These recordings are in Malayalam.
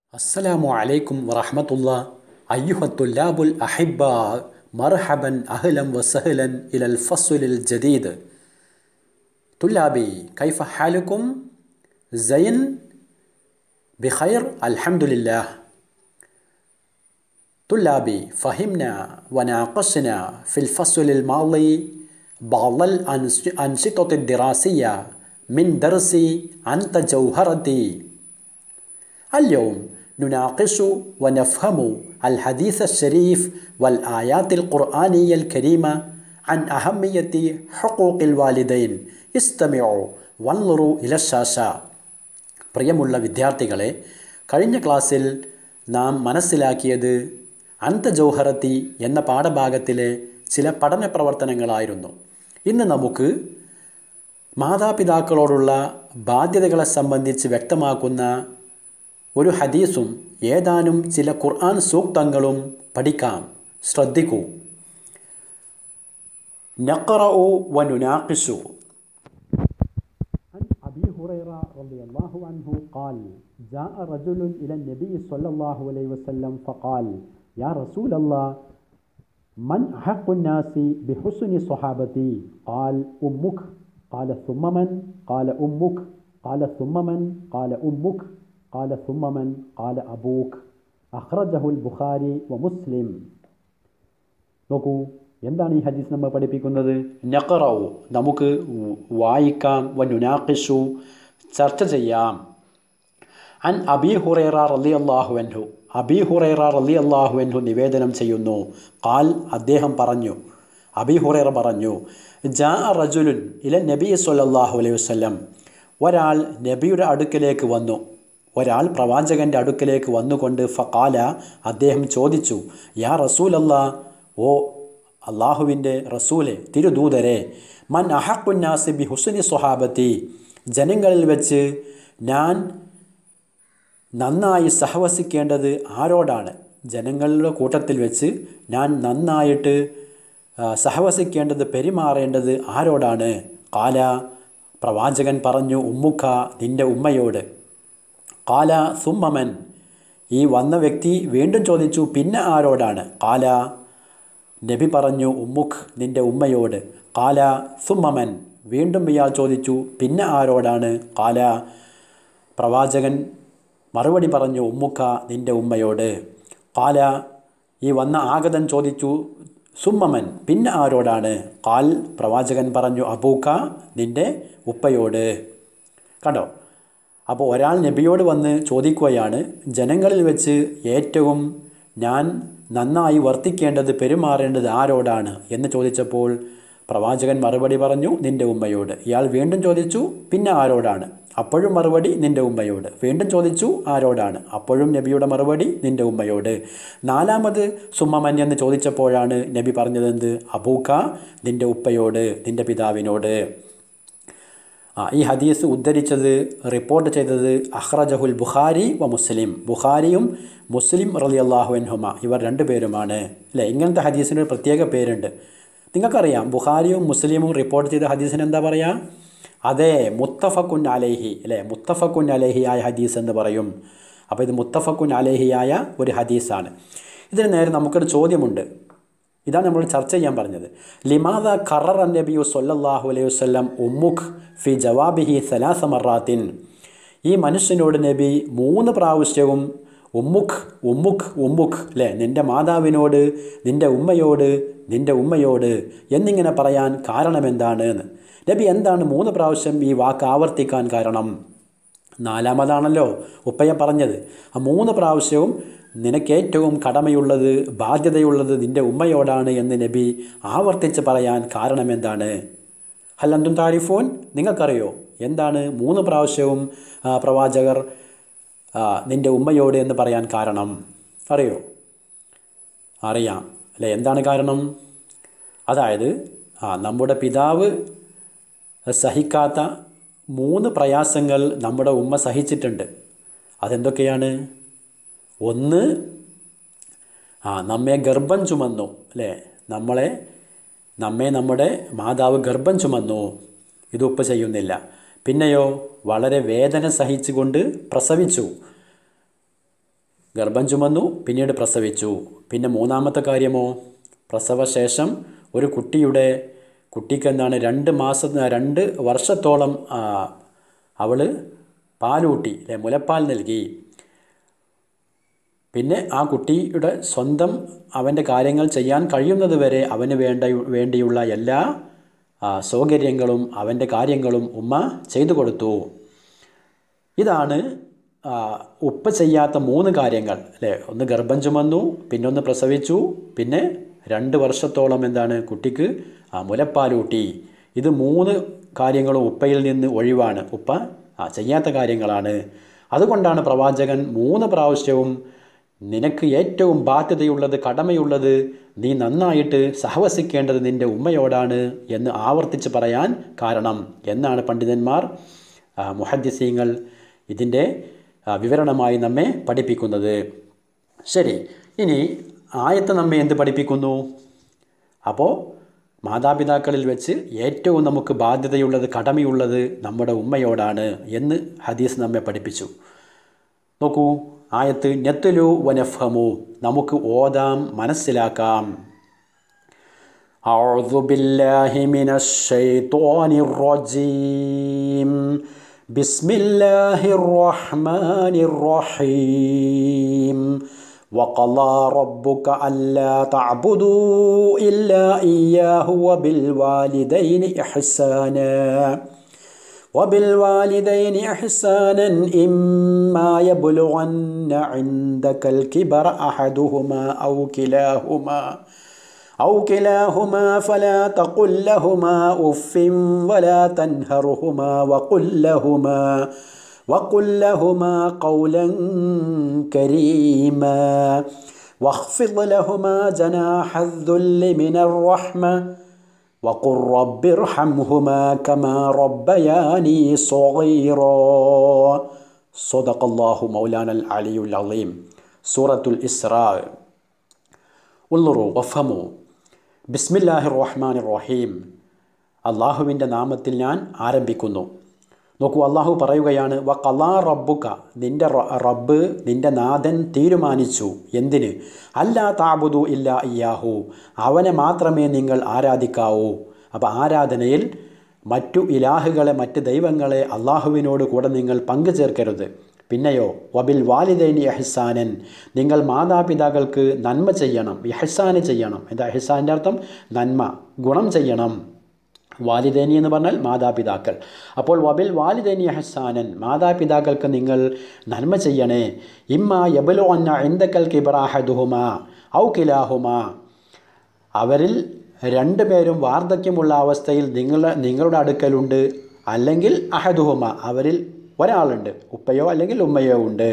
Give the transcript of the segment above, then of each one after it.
السلام عليكم ورحمة الله أيها الطلاب الأحباء مرحبا أهلا وسهلا إلى الفصل الجديد طلابي كيف حالكم؟ زين؟ بخير الحمد لله طلابي فهمنا وناقشنا في الفصل الماضي بعض الأنشطة الدراسية من درس أنت جوهرتي اليوم نناقش ونفهم الحديث الشريف والآيات القرآنية الكريمة عن أهمية حقوق الوالدين استمعوا وانظروا إلى الشاشة പ്രിയമുള്ള വിദ്യാർത്ഥികളെ കഴിഞ്ഞ ക്ലാസ്സിൽ നാം മനസ്സിലാക്കിയത് അന്തജൗഹറത്തി എന്ന പാഠഭാഗത്തിലെ ചില പഠന പ്രവർത്തനങ്ങളായിരുന്നു ഇന്ന് നമുക്ക് മാതാപിതാക്കളോടുള്ള ബാധ്യതകളെ സംബന്ധിച്ച് വ്യക്തമാക്കുന്ന ഒരു ഹദീസും ഏതാനും ചില ഖുർആൻ സൂക്തങ്ങളും പഠിക്കാം ശ്രദ്ധിക്കൂ നഖറഉ വനുനാഖിഷു عن أبي هريرة رضي الله عنه قال جاء رجل إلى النبي صلى الله عليه وسلم فقال يا رسول الله من أحق الناس بحسن صحابتي قال أمك قال ثم من قال أمك قال ثم من قال أمك قال ثم من قال أبوك أخرجه البخاري ومسلم നോക്കൂ എന്താണ് ഈ ഹദീസ് നമ്മൾ പഠിപ്പിക്കുന്നത് നഖറവു നമുക്ക് വായിക്കാം വനുനാഖിഷു ചർച്ച ചെയ്യാം അൻ അബി ഹുറൈറ റലി അള്ളാഹു അൻഹു അബി ഹുറൈറ റലി അള്ളാഹു അൻഹു നിവേദനം ചെയ്യുന്നു കാൽ അദ്ദേഹം പറഞ്ഞു അബി ഹുറൈറ പറഞ്ഞു ജാ റജുലുൻ ഇല നബി സല്ലാഹു അലൈഹി വസ്ലം ഒരാൾ നബിയുടെ അടുക്കലേക്ക് വന്നു ഒരാൾ പ്രവാചകൻ്റെ അടുക്കലേക്ക് വന്നുകൊണ്ട് ഫക്കാല അദ്ദേഹം ചോദിച്ചു യാ റസൂൽ അല്ലാ ഓ അള്ളാഹുവിൻ്റെ റസൂലെ തിരുദൂതരെ മൻ അഹക്കുന്നാസി ബി ഹുസ്നി സ്വഹാബത്തി ജനങ്ങളിൽ വെച്ച് ഞാൻ നന്നായി സഹവസിക്കേണ്ടത് ആരോടാണ് ജനങ്ങളുടെ കൂട്ടത്തിൽ വെച്ച് ഞാൻ നന്നായിട്ട് സഹവസിക്കേണ്ടത് പെരുമാറേണ്ടത് ആരോടാണ് കാല പ്രവാചകൻ പറഞ്ഞു ഉമ്മുഖ നിൻ്റെ ഉമ്മയോട് കാല സുമ്മമൻ ഈ വന്ന വ്യക്തി വീണ്ടും ചോദിച്ചു പിന്നെ ആരോടാണ് കാല നബി പറഞ്ഞു ഉമ്മുഖ് നിൻ്റെ ഉമ്മയോട് കാല സുമ്മമൻ വീണ്ടും ഇയാൾ ചോദിച്ചു പിന്നെ ആരോടാണ് കാല പ്രവാചകൻ മറുപടി പറഞ്ഞു ഉമ്മുക്ക നിൻ്റെ ഉമ്മയോട് കാല ഈ വന്ന ആഗതൻ ചോദിച്ചു സുമ്മമൻ പിന്നെ ആരോടാണ് കാൽ പ്രവാചകൻ പറഞ്ഞു അബൂക്ക നിൻ്റെ ഉപ്പയോട് കണ്ടോ അപ്പോൾ ഒരാൾ നബിയോട് വന്ന് ചോദിക്കുകയാണ് ജനങ്ങളിൽ വെച്ച് ഏറ്റവും ഞാൻ നന്നായി വർത്തിക്കേണ്ടത് പെരുമാറേണ്ടത് ആരോടാണ് എന്ന് ചോദിച്ചപ്പോൾ പ്രവാചകൻ മറുപടി പറഞ്ഞു നിൻ്റെ ഉമ്മയോട് ഇയാൾ വീണ്ടും ചോദിച്ചു പിന്നെ ആരോടാണ് അപ്പോഴും മറുപടി നിൻ്റെ ഉമ്മയോട് വീണ്ടും ചോദിച്ചു ആരോടാണ് അപ്പോഴും നബിയുടെ മറുപടി നിൻ്റെ ഉമ്മയോട് നാലാമത് സുമ്മമൻ എന്ന് ചോദിച്ചപ്പോഴാണ് നബി പറഞ്ഞതെന്ത് അബൂക്ക നിൻ്റെ ഉപ്പയോട് നിൻ്റെ പിതാവിനോട് ആ ഈ ഹദീസ് ഉദ്ധരിച്ചത് റിപ്പോർട്ട് ചെയ്തത് അഹ്റജഹുൽ ബുഖാരി വ മുസ്ലിം ബുഖാരിയും മുസ്ലിം റലി അള്ളാഹു അൻഹുമ ഇവർ രണ്ടുപേരുമാണ് അല്ലേ ഇങ്ങനത്തെ ഹദീസിന് ഒരു പ്രത്യേക പേരുണ്ട് നിങ്ങൾക്കറിയാം ബുഖാരിയും മുസ്ലിമും റിപ്പോർട്ട് ചെയ്ത ഹദീസിന് എന്താ പറയുക അതെ മുത്തഫക്കുൻ അലേഹി അല്ലേ മുത്തഫക്കുൻ അലേഹിയായ ഹദീസ് എന്ന് പറയും അപ്പോൾ ഇത് മുത്തഫക്കുൻ അലേഹിയായ ഒരു ഹദീസാണ് ഇതിന് നേരെ നമുക്കൊരു ചോദ്യമുണ്ട് ഇതാണ് നമ്മൾ ചർച്ച ചെയ്യാൻ പറഞ്ഞത് ലിമാദ ഖറർ നബിയു സൊല്ലാഹു അലൈഹി വസ്ലം ഉമ്മുഖ് ഫി ജവാബിഹി സലാസ മറാത്തിൻ ഈ മനുഷ്യനോട് നബി മൂന്ന് പ്രാവശ്യവും ഉമ്മുഖ് ഉമ്മുഖ് ഉമ്മുഖ് അല്ലേ നിൻ്റെ മാതാവിനോട് നിൻ്റെ ഉമ്മയോട് നിൻ്റെ ഉമ്മയോട് എന്നിങ്ങനെ പറയാൻ കാരണമെന്താണ് എന്ന് നബി എന്താണ് മൂന്ന് പ്രാവശ്യം ഈ വാക്ക് ആവർത്തിക്കാൻ കാരണം നാലാമതാണല്ലോ ഉപ്പയെ പറഞ്ഞത് ആ മൂന്ന് പ്രാവശ്യവും നിനക്കേറ്റവും കടമയുള്ളത് ബാധ്യതയുള്ളത് നിൻ്റെ ഉമ്മയോടാണ് എന്ന് നബി ആവർത്തിച്ച് പറയാൻ കാരണമെന്താണ് ഹല്ലന്തും താരിഫോൻ നിങ്ങൾക്കറിയോ എന്താണ് മൂന്ന് പ്രാവശ്യവും പ്രവാചകർ നിൻ്റെ ഉമ്മയോട് എന്ന് പറയാൻ കാരണം അറിയോ അറിയാം അല്ലേ എന്താണ് കാരണം അതായത് ആ നമ്മുടെ പിതാവ് സഹിക്കാത്ത മൂന്ന് പ്രയാസങ്ങൾ നമ്മുടെ ഉമ്മ സഹിച്ചിട്ടുണ്ട് അതെന്തൊക്കെയാണ് ഒന്ന് ആ നമ്മെ ഗർഭം ചുമന്നു അല്ലേ നമ്മളെ നമ്മെ നമ്മുടെ മാതാവ് ഗർഭം ചുമന്നു ഇത് ഉപ്പ ചെയ്യുന്നില്ല പിന്നെയോ വളരെ വേദന സഹിച്ചുകൊണ്ട് പ്രസവിച്ചു ഗർഭം ചുമന്നു പിന്നീട് പ്രസവിച്ചു പിന്നെ മൂന്നാമത്തെ കാര്യമോ പ്രസവശേഷം ഒരു കുട്ടിയുടെ കുട്ടിക്ക് എന്താണ് രണ്ട് മാസം രണ്ട് വർഷത്തോളം അവൾ പാലൂട്ടി അല്ലെ മുലപ്പാൽ നൽകി പിന്നെ ആ കുട്ടിയുടെ സ്വന്തം അവൻ്റെ കാര്യങ്ങൾ ചെയ്യാൻ കഴിയുന്നത് വരെ അവന് വേണ്ട വേണ്ടിയുള്ള എല്ലാ സൗകര്യങ്ങളും അവൻ്റെ കാര്യങ്ങളും ഉമ്മ ചെയ്തു കൊടുത്തു ഇതാണ് ഉപ്പ ചെയ്യാത്ത മൂന്ന് കാര്യങ്ങൾ അല്ലേ ഒന്ന് ഗർഭം ചുമന്നു പിന്നെ ഒന്ന് പ്രസവിച്ചു പിന്നെ രണ്ട് വർഷത്തോളം എന്താണ് കുട്ടിക്ക് മുലപ്പാലൂട്ടി ഇത് മൂന്ന് കാര്യങ്ങളും ഉപ്പയിൽ നിന്ന് ഒഴിവാണ് ഉപ്പ ചെയ്യാത്ത കാര്യങ്ങളാണ് അതുകൊണ്ടാണ് പ്രവാചകൻ മൂന്ന് പ്രാവശ്യവും നിനക്ക് ഏറ്റവും ബാധ്യതയുള്ളത് കടമയുള്ളത് നീ നന്നായിട്ട് സഹവസിക്കേണ്ടത് നിൻ്റെ ഉമ്മയോടാണ് എന്ന് ആവർത്തിച്ച് പറയാൻ കാരണം എന്നാണ് പണ്ഡിതന്മാർ മുഹദ്ദിസീങ്ങൾ ഇതിൻ്റെ വിവരണമായി നമ്മെ പഠിപ്പിക്കുന്നത് ശരി ഇനി ആയത്ത് നമ്മെ എന്ത് പഠിപ്പിക്കുന്നു അപ്പോൾ മാതാപിതാക്കളിൽ വെച്ച് ഏറ്റവും നമുക്ക് ബാധ്യതയുള്ളത് കടമയുള്ളത് നമ്മുടെ ഉമ്മയോടാണ് എന്ന് ഹദീസ് നമ്മെ പഠിപ്പിച്ചു നോക്കൂ ആയത്ത് നെത്തുലു വനഫമു നമുക്ക് ഓതാം മനസ്സിലാക്കാം أعوذ بالله من الشيطان الرجيم بسم الله الرحمن الرحيم وقضى ربك ألا تعبدوا إلا إياه وبالوالدين إحسانا وبالوالدين إحسانا إما يبلغن عندك الكبر أحدهما أو كلاهما أو كلاهما فلا تقل لهما أف ولا تنهرهما وقل لهما وقل لهما قولا كريما واخفض لهما جناح الذل من الرحمة وقل رب ارحمهما كما ربياني صغيرا صدق الله مولانا العلي العظيم سورة الإسراء انظروا وافهموا ബിസ്മില്ലാഹി റഹ്മാൻ റഹീം അള്ളാഹുവിൻ്റെ നാമത്തിൽ ഞാൻ ആരംഭിക്കുന്നു നോക്കൂ അള്ളാഹു പറയുകയാണ് വ കലാ റബ്ബുക നിൻ്റെ റബ്ബ് നിൻ്റെ നാഥൻ തീരുമാനിച്ചു എന്തിന് അല്ലാ താബുദു ഇല്ല ഇയാഹു അവനെ മാത്രമേ നിങ്ങൾ ആരാധിക്കാവൂ അപ്പോൾ ആരാധനയിൽ മറ്റു ഇലാഹുകളെ മറ്റ് ദൈവങ്ങളെ അള്ളാഹുവിനോട് കൂടെ നിങ്ങൾ പങ്കു ചേർക്കരുത് പിന്നെയോ വബിൽ വാലിദൈനി എഹ്സാനൻ നിങ്ങൾ മാതാപിതാക്കൾക്ക് നന്മ ചെയ്യണം എഹ്സാന് ചെയ്യണം എന്താ എഹ്സാൻ്റെ അർത്ഥം നന്മ ഗുണം ചെയ്യണം വാലിദേനി എന്ന് പറഞ്ഞാൽ മാതാപിതാക്കൾ അപ്പോൾ വബിൽ വാലിദേനി ഹസാനൻ മാതാപിതാക്കൾക്ക് നിങ്ങൾ നന്മ ചെയ്യണേ ഇമ്മ യബലോ അന്ന എന്തക്കൽ കിബറാഹദുഹുമ ഔ കിലാഹുമ അവരിൽ രണ്ടു പേരും വാർദ്ധക്യമുള്ള അവസ്ഥയിൽ നിങ്ങൾ നിങ്ങളുടെ അടുക്കലുണ്ട് അല്ലെങ്കിൽ അഹദുഹുമ അവരിൽ ഒരാളുണ്ട് ഉപ്പയോ അല്ലെങ്കിൽ ഉമ്മയോ ഉണ്ട്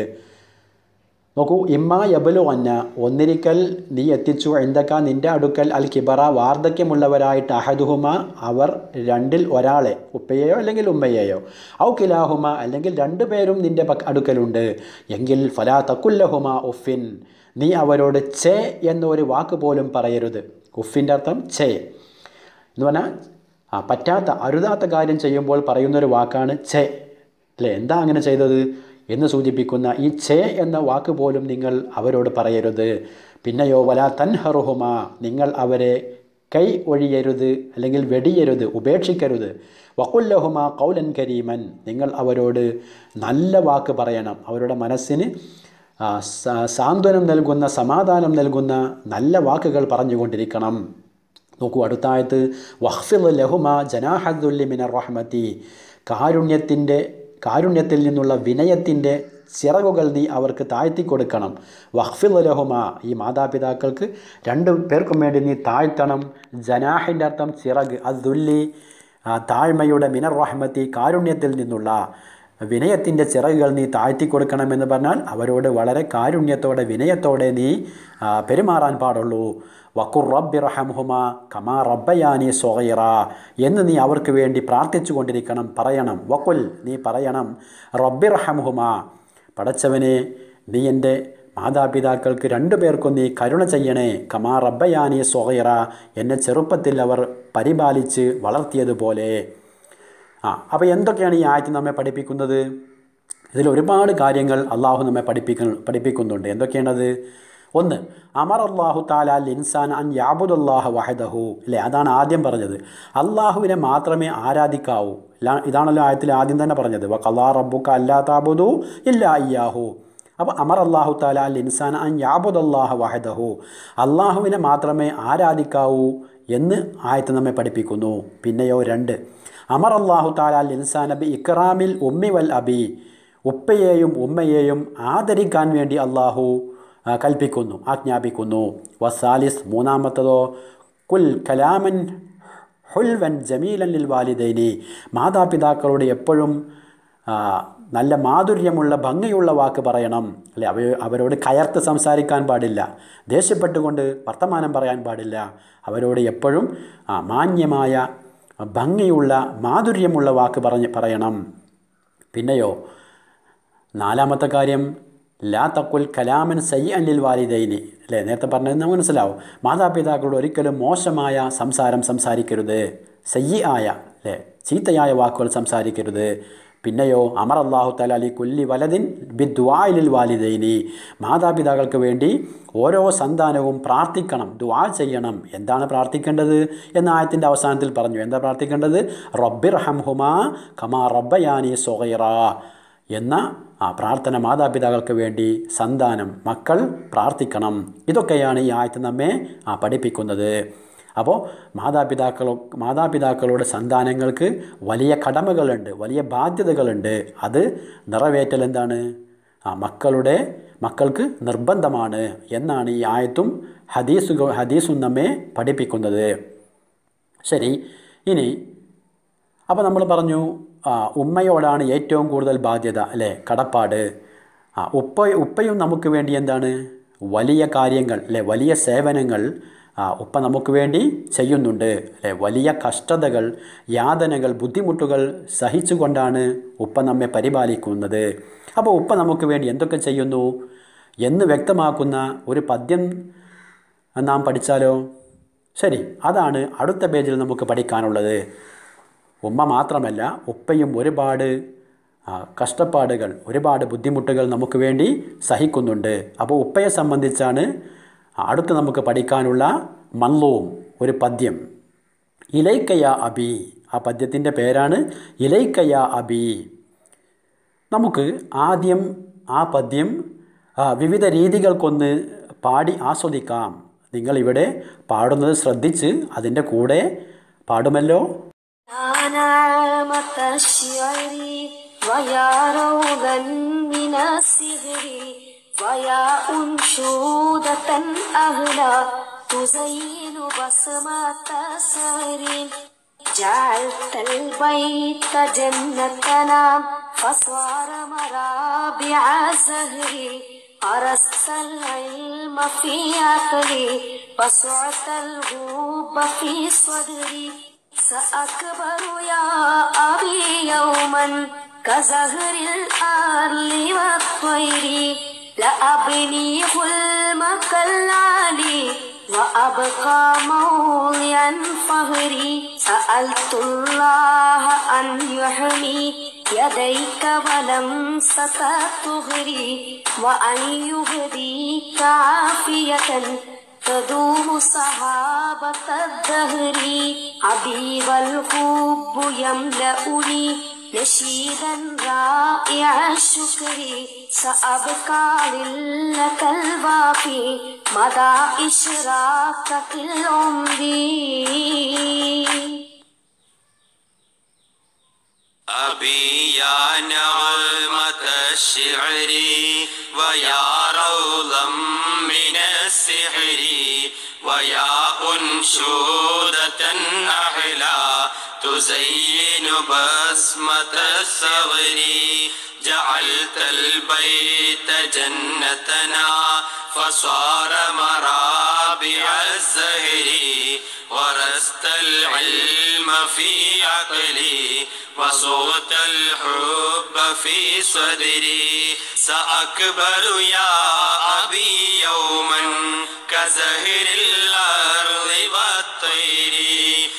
നോക്കൂ ഇമ്മ യബലു അന്ന ഒന്നിരിക്കൽ നീ എത്തിച്ചു എന്തൊക്കെ നിൻ്റെ അടുക്കൽ അൽ കിബറ വാർദ്ധക്യമുള്ളവരായിട്ട് അഹദുഹുമ അവർ രണ്ടിൽ ഒരാളെ ഉപ്പയെയോ അല്ലെങ്കിൽ ഉമ്മയെയോ ഔ കിലാഹുമ അല്ലെങ്കിൽ രണ്ടു പേരും നിൻ്റെ അടുക്കലുണ്ട് എങ്കിൽ ഫലാ തക്കുല്ലഹുമ ഉഫിൻ നീ അവരോട് ചേ എന്നൊരു വാക്ക് പോലും പറയരുത് ഉഫിൻ്റെ അർത്ഥം ചേ എന്ന് പറഞ്ഞാൽ ആ പറ്റാത്ത അരുതാത്ത കാര്യം ചെയ്യുമ്പോൾ പറയുന്നൊരു വാക്കാണ് ചേ അല്ലേ എന്താ അങ്ങനെ ചെയ്തത് എന്ന് സൂചിപ്പിക്കുന്ന ഈ ഛേ എന്ന വാക്ക് പോലും നിങ്ങൾ അവരോട് പറയരുത് പിന്നെയോ വല തൻഹറുഹുമ നിങ്ങൾ അവരെ കൈ ഒഴിയരുത് അല്ലെങ്കിൽ വെടിയരുത് ഉപേക്ഷിക്കരുത് വക്കുല്ലഹുമ കൗലൻ കരീമൻ നിങ്ങൾ അവരോട് നല്ല വാക്ക് പറയണം അവരുടെ മനസ്സിന് സാന്ത്വനം നൽകുന്ന സമാധാനം നൽകുന്ന നല്ല വാക്കുകൾ പറഞ്ഞുകൊണ്ടിരിക്കണം നോക്കൂ അടുത്തായത് വഹ്ഫിദ് ലഹുമ ജനാഹദ്ദുല്ലിമിന റഹ്മത്തി കാരുണ്യത്തിൻ്റെ കാരുണ്യത്തിൽ നിന്നുള്ള വിനയത്തിൻ്റെ ചിറകുകൾ നീ അവർക്ക് താഴ്ത്തി കൊടുക്കണം വഹ്ഫിദ് ലഹുമ ഈ മാതാപിതാക്കൾക്ക് രണ്ട് പേർക്കും വേണ്ടി നീ താഴ്ത്തണം ജനാഹിൻ്റെ അർത്ഥം ചിറക് അദുല്ലി താഴ്മയുടെ മിനർ റഹ്മത്തി കാരുണ്യത്തിൽ നിന്നുള്ള വിനയത്തിൻ്റെ ചിറകുകൾ നീ താഴ്ത്തി കൊടുക്കണമെന്ന് പറഞ്ഞാൽ അവരോട് വളരെ കാരുണ്യത്തോടെ വിനയത്തോടെ നീ പെരുമാറാൻ പാടുള്ളൂ വക്കുർ റബ്ബി റഹംഹുമ കമാ റബ്ബയാനി സൊഹൈറ എന്ന് നീ അവർക്ക് വേണ്ടി പ്രാർത്ഥിച്ചു കൊണ്ടിരിക്കണം പറയണം വക്കുൽ നീ പറയണം റബ്ബി റഹംഹുമ പടച്ചവനെ നീ എൻ്റെ മാതാപിതാക്കൾക്ക് രണ്ടു പേർക്കും നീ കരുണ ചെയ്യണേ കമാ റബ്ബയാനി സൊഹൈറ എന്നെ ചെറുപ്പത്തിൽ അവർ പരിപാലിച്ച് വളർത്തിയതുപോലെ ആ അപ്പോൾ എന്തൊക്കെയാണ് ഈ ആയത്ത് നമ്മെ പഠിപ്പിക്കുന്നത് ഇതിൽ ഒരുപാട് കാര്യങ്ങൾ അള്ളാഹു നമ്മെ പഠിപ്പിക്കുന്ന പഠിപ്പിക്കുന്നുണ്ട് എന്തൊക്കെയാണത് ഒന്ന് അമർ അള്ളാഹു താല അൽ ഇൻസാൻ അൻ യാബുദുല്ലാഹ വഹദഹു അല്ലേ അതാണ് ആദ്യം പറഞ്ഞത് അള്ളാഹുവിനെ മാത്രമേ ആരാധിക്കാവൂ ലാ- ഇതാണല്ലോ ആയത്തിൽ ആദ്യം തന്നെ പറഞ്ഞത് വ കലാ റബ്ബുക്ക അല്ലാ താബുദു ഇല്ല അയ്യാഹു അപ്പോൾ അമർ അള്ളാഹു താല അൽ ഇൻസാൻ അൻ യാബുദല്ലാഹ വഹദഹു അള്ളാഹുവിനെ മാത്രമേ ആരാധിക്കാവൂ എന്ന് ആയത്ത് നമ്മെ പഠിപ്പിക്കുന്നു പിന്നെയോ രണ്ട് അമർ അള്ളാഹു താല അൽ ഇൻസാൻ അബി ഇക്റാമിൽ ഉമ്മി വൽ അബി ഉപ്പയെയും ഉമ്മയെയും ആദരിക്കാൻ വേണ്ടി അള്ളാഹു ആ, കൽപ്പിക്കുന്നു ആജ്ഞാപിക്കുന്നു വസാലിസ് മൂന്നാമത്തതോ കുൽ കലാമൻ ഹുൽവൻ ജമീലൻ ലിൽ വാലിദൈനി മാതാപിതാക്കളോട് എപ്പോഴും ആ, നല്ല മാധുര്യമുള്ള ഭംഗിയുള്ള വാക്ക് പറയണം അല്ലെ അവ അവരോട് കയർത്ത് സംസാരിക്കാൻ പാടില്ല ദേഷ്യപ്പെട്ടുകൊണ്ട് വർത്തമാനം പറയാൻ പാടില്ല അവരോട് എപ്പോഴും ആ, മാന്യമായ ഭംഗിയുള്ള മാധുര്യമുള്ള വാക്ക് പറഞ്ഞ് പറയണം പിന്നെയോ നാലാമത്തെ കാര്യം ലാ തക്കുൽ കലാമൻ സൈ അല്ലിൽ വാലിദൈനി അല്ലേ നേരത്തെ പറഞ്ഞത് നമുക്ക് മനസ്സിലാവും മാതാപിതാക്കളോട് ഒരിക്കലും മോശമായ സംസാരം സംസാരിക്കരുത് സയ്യി ആയ അല്ലേ ചീത്തയായ വാക്കുകൾ സംസാരിക്കരുത് പിന്നെയോ അമർ അള്ളാഹു തല അലി കുല്ലി വലദിൻ ബിദ്വായിലിൽ വാലിദൈനി മാതാപിതാക്കൾക്ക് വേണ്ടി ഓരോ സന്താനവും പ്രാർത്ഥിക്കണം ദുആ ചെയ്യണം എന്താണ് പ്രാർത്ഥിക്കേണ്ടത് എന്ന ആയത്തിൻ്റെ അവസാനത്തിൽ പറഞ്ഞു എന്താ പ്രാർത്ഥിക്കേണ്ടത് റബ്ബിർ ഹംഹുമാ കമാ റബ്ബയാനി സൊഹൈറ എന്ന ആ പ്രാർത്ഥന മാതാപിതാക്കൾക്ക് വേണ്ടി സന്താനം മക്കൾ പ്രാർത്ഥിക്കണം ഇതൊക്കെയാണ് ഈ ആയത്ത് നമ്മെ ആ പഠിപ്പിക്കുന്നത് അപ്പോൾ മാതാപിതാക്കളോ മാതാപിതാക്കളുടെ സന്താനങ്ങൾക്ക് വലിയ കടമകളുണ്ട് വലിയ ബാധ്യതകളുണ്ട് അത് നിറവേറ്റൽ എന്താണ് ആ മക്കളുടെ മക്കൾക്ക് നിർബന്ധമാണ് എന്നാണ് ഈ ആയത്തും ഹദീസുകൾ ഹദീസും നമ്മെ പഠിപ്പിക്കുന്നത് ശരി ഇനി അപ്പോൾ നമ്മൾ പറഞ്ഞു ആ, ഉമ്മയോടാണ് ഏറ്റവും കൂടുതൽ ബാധ്യത അല്ലേ കടപ്പാട് ആ ഉപ്പ ഉപ്പയും നമുക്ക് വേണ്ടി എന്താണ് വലിയ കാര്യങ്ങൾ അല്ലേ വലിയ സേവനങ്ങൾ ആ ഉപ്പ നമുക്ക് വേണ്ടി ചെയ്യുന്നുണ്ട് അല്ലേ വലിയ കഷ്ടതകൾ യാതനകൾ ബുദ്ധിമുട്ടുകൾ സഹിച്ചുകൊണ്ടാണ് ഉപ്പ നമ്മെ പരിപാലിക്കുന്നത് അപ്പോൾ ഉപ്പ നമുക്ക് വേണ്ടി എന്തൊക്കെ ചെയ്യുന്നു എന്ന് വ്യക്തമാക്കുന്ന ഒരു പദ്യം നാം പഠിച്ചാലോ ശരി അതാണ് അടുത്ത പേജിൽ നമുക്ക് പഠിക്കാനുള്ളത് ഉമ്മ മാത്രമല്ല ഉപ്പയും ഒരുപാട് ആ, കഷ്ടപ്പാടുകൾ ഒരുപാട് ബുദ്ധിമുട്ടുകൾ നമുക്ക് വേണ്ടി സഹിക്കുന്നുണ്ട് അപ്പോൾ ഉപ്പയെ സംബന്ധിച്ചാണ് അടുത്ത് നമുക്ക് പഠിക്കാനുള്ള മല്ലവും ഒരു പദ്യം ഇലൈക്കയ അബി ആ പദ്യത്തിൻ്റെ പേരാണ് ഇലൈക്കയ അബി നമുക്ക് ആദ്യം ആ പദ്യം ആ, വിവിധ രീതികൾക്കൊന്ന് പാടി ആസ്വദിക്കാം നിങ്ങളിവിടെ പാടുന്നത് ശ്രദ്ധിച്ച് അതിൻ്റെ കൂടെ പാടുമല്ലോ يا نعمة الشعر ويا روضا من السهر ويا أنشودة أهلا تزين بصمة السهر جعلت البيت جنتنا فصار مرابع الزهر أرست العلم في عقلي وسعت الغوب في صدري سأكبر يا أبي يوما كزهر الأرض والطير لأبني حلمك العالي وأبقى موضعا فهري سألت الله أن يحمي يديك ولمسة الطهر وأن يهديك عافية تدوم صحابة الدهر عبيب الحب يملأني نشيدا رائع الشكر سأبقى لك الباقي مدى إشراقة العمر أبي يا نغمة الشعر ويا روضا من السحر ويا أنشودة أحلى تزين بسمة الصغر جعلت البيت جنتنا فصار مرابع الزهر ورست العلم في عقلي وصوت الحب في صدري سأكبر يا أبي يوما كزهر الأرض والطير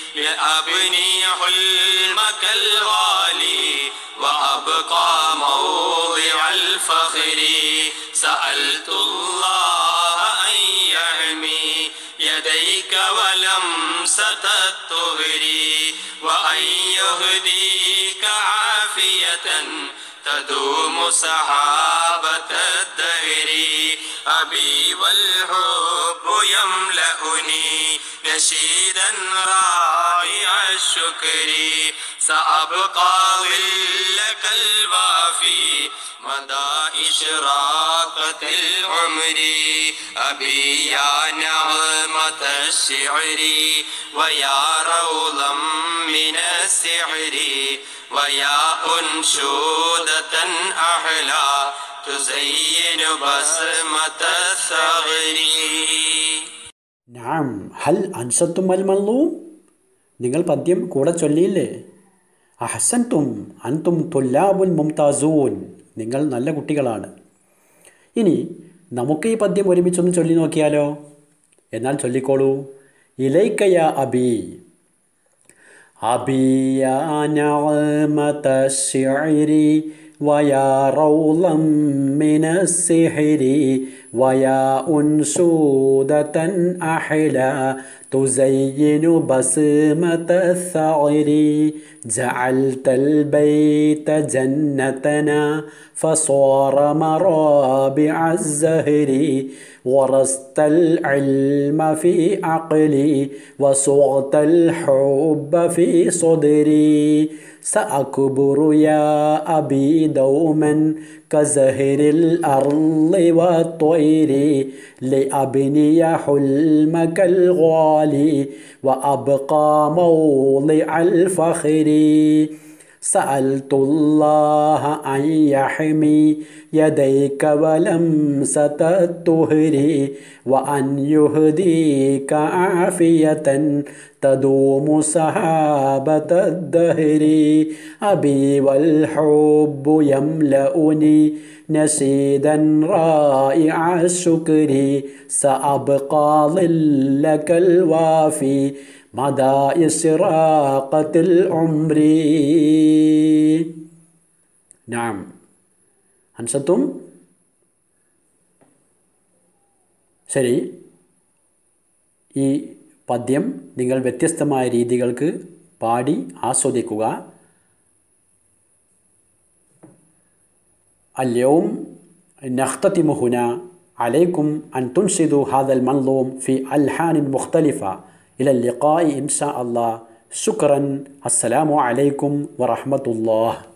لأبني حلمك الغالي وأبقى موضع الفخر سألت الله أن يحمي يديك ولمسة الطهر وأن يهديك عافية تدوم سحابة الدهر أبي والحب يملأني نشيدا رائع الشكر سأبقى ظلك الوافي مدى إشراقة العمر أبي يا نغمة الشعر ويا روضا من السحر ويا أنشودة أحلى تزين بسمة الثغر നാം ഹൽ അൻസത്തും അൽ മല്ലൂം നിങ്ങൾ പദ്യം കൂടെ ചൊല്ലിയില്ലേ അഹസൻതും അൻതും തുല്ലാബുൽ മുംതാസൂൻ നിങ്ങൾ നല്ല കുട്ടികളാണ് ഇനി നമുക്ക് ഈ പദ്യം ഒരുമിച്ചൊന്ന് ചൊല്ലി നോക്കിയാലോ എന്നാൽ ചൊല്ലിക്കോളൂ ഇലൈക്കയ അബി أبي يا نعمة الشعر ويا روضا من السحر ويا أنشودة أحلى تزين بسمة الثغر جعلت البيت جنتنا فصار مرابع الزهر ورست العلم في عقلي وصغت الحب في صدري سأكبر يا أبي دوما كزهر الأرض والطير لأبني حلمك الغالي وأبقى موضع الفخر سألت الله أن يحمي يديك ولمسة الطهر وأن يهديك عافية تدوم سحابة الدهر أبي والحب يملأني نشيدا رائع الشكر سأبقى ظلك الوافي مدى إشراقة العمر نعم അൻസത്തും ശരി ഈ പദ്യം നിങ്ങൾ വ്യത്യസ്തമായ രീതികൾക്ക് പാടി ആസ്വദിക്കുക اليوم نختتم هنا عليكم أن تنشدوا هذا المنظوم في ألحان مختلفة إلى اللقاء إن شاء الله شكرا السلام عليكم ورحمة الله